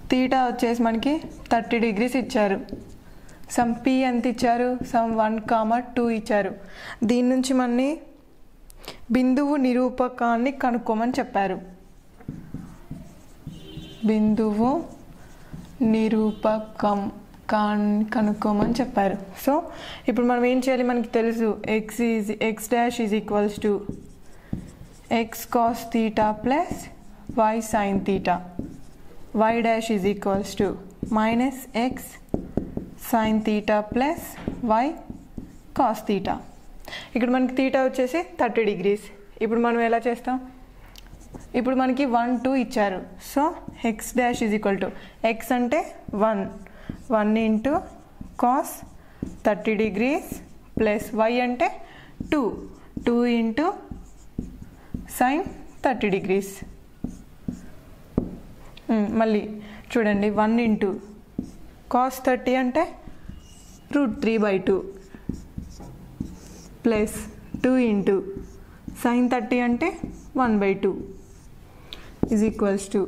theta వచ్చేసి మనకి thirty degrees ఇచ్చారు సమ్ పి ఎంత ఇచ్చారు సమ్ వన్ కామా టూ ఇచ్చారు దీని నుంచి మనని బిందువు నిరూపకాన్ని కనుక్కోమని చెప్పారు బిందువు నిరూపకం కాన్ కనుక్కోమని చెప్పారు సో ఇప్పుడు మనం ఏం చేయాలి మనకి తెలుసు x is x dash is equals to x cos theta plus y sine theta y dash is equals to minus x sine theta plus y cos theta ఇక్కడ మనకి తీటా వచ్చేసి థర్టీ డిగ్రీస్ ఇప్పుడు మనం ఎలా చేస్తాం ఇప్పుడు మనకి వన్ టూ ఇచ్చారు so x dash is equal to x అంటే one one into cos thirty degrees plus y అంటే two two into sine thirty degrees మళ్ళీ చూడండి వన్ ఇంటూ కాస్ థర్టీ అంటే root three by two plus two into sine thirty అంటే one by two is equals to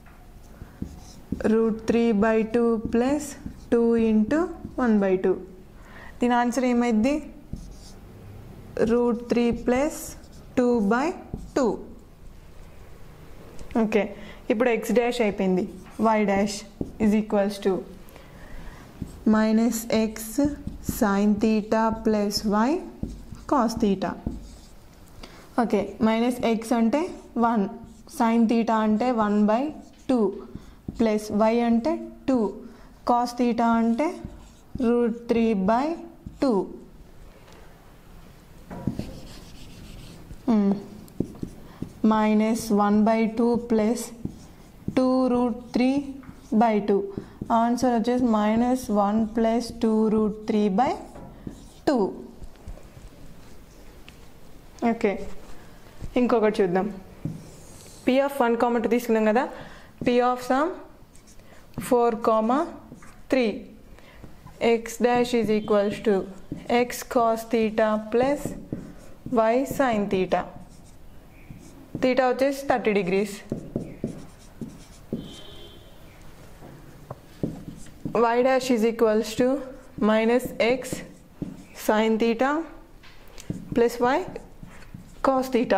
root three by two plus two into one by two దీని answer ఏమైంది root three plus two by two okay ఇప్పుడు x dash అయిపోయింది y dash is equals to minus x sine theta plus y cos theta okay minus x అంటే one sine theta అంటే one by two plus y అంటే two cos theta అంటే root three by two minus one by two plus two root three by two answer వచ్చేసి minus one plus two root three by two okay ఇంకొకటి చూద్దాం P of one comma two తీసుకున్నాం కదా P of sum four comma three x dash is equals to x cos theta plus y sine theta theta వచ్చేసి thirty degrees y dash is equals to minus x sin theta plus y cos theta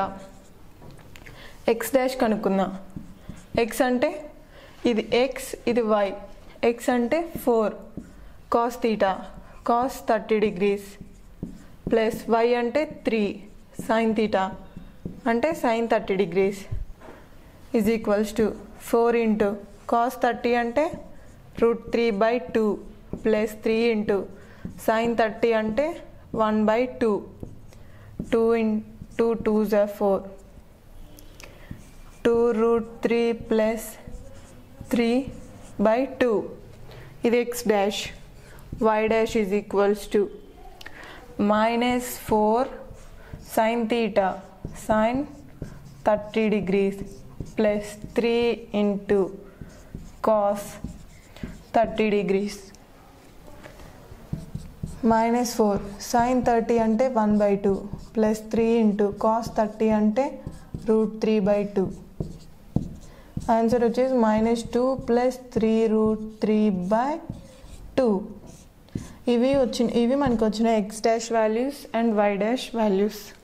x dash కనుక్కుందాం x అంటే ఇది x ఇది y x అంటే four cos theta cos thirty degrees plus y అంటే three sine theta అంటే sine thirty degrees is equals to four into cos thirty అంటే root three by two plus three into sine thirty అంటే one by two two in two two జా four two root three plus three by two ఇది x dash y dash is equals to minus four sine theta sine thirty degrees plus three into cos thirty degrees minus four sine thirty అంటే one by two plus three into cos thirty అంటే root three by two answer వచ్చేసి minus two plus three root three by two ఇవి వచ్చిన ఇవి మనకు వచ్చిన x dash values and y dash values